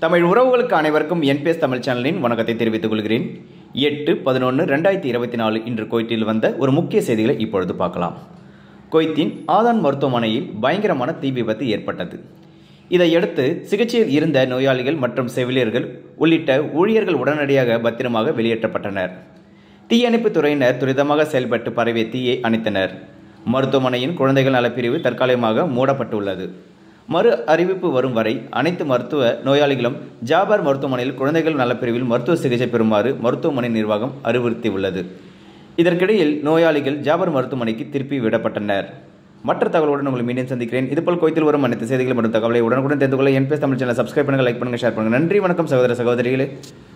தமிழ் உறவுகளுக்கு அனைவருக்கும் என்பிஎஸ் தமிழ் சேனலின் வணக்கத்தை தெரிவித்துக் கொள்கிறேன் எட்டு பதினொன்று ரெண்டாயிரத்தி இருபத்தி நாலு இன்று குவைத்தில் வந்த ஒரு முக்கிய செய்திகளை இப்பொழுது பார்க்கலாம் குவைத்தின் ஆதான் மருத்துவமனையில் பயங்கரமான தீ விபத்து ஏற்பட்டது இதையடுத்து சிகிச்சையில் இருந்த நோயாளிகள் மற்றும் செவிலியர்கள் உள்ளிட்ட ஊழியர்கள் உடனடியாக பத்திரமாக வெளியேற்றப்பட்டனர் தீயணைப்புத் துறையினர் துரிதமாக செயல்பட்டு பரவிய தீயை அணைத்தனர் மருத்துவமனையின் குழந்தைகள் நலப்பிரிவு தற்காலிகமாக மூடப்பட்டுள்ளது மறு அறிவிப்பு வரும் வரை அனைத்து மருத்துவ நோயாளிகளும் ஜாபர் மருத்துவமனையில் குழந்தைகள் நலப்பிரிவில் மருத்துவ சிகிச்சை பெறுமாறு மருத்துவமனை நிர்வாகம் அறிவுறுத்தியுள்ளது இதற்கிடையில் நோயாளிகள் ஜாபர் மருத்துவமனைக்கு திருப்பி விடப்பட்டனர் மற்ற தகவலுடன் உங்களை மீண்டும் சந்திக்கிறேன் இதுபோல் கோயத்தில் வரும் அனைத்து செய்திகள் மற்றும் தகவலை உடனுக்குடன் தெரிந்து கொள்ள என்பிஎஸ் தமிழ் சேனல் சப்ஸ்கிரைப் பண்ணுங்க லைக் பண்ணுங்க ஷேர் பண்ணுங்க நன்றி வணக்கம் சகோதர சகோதரிகளே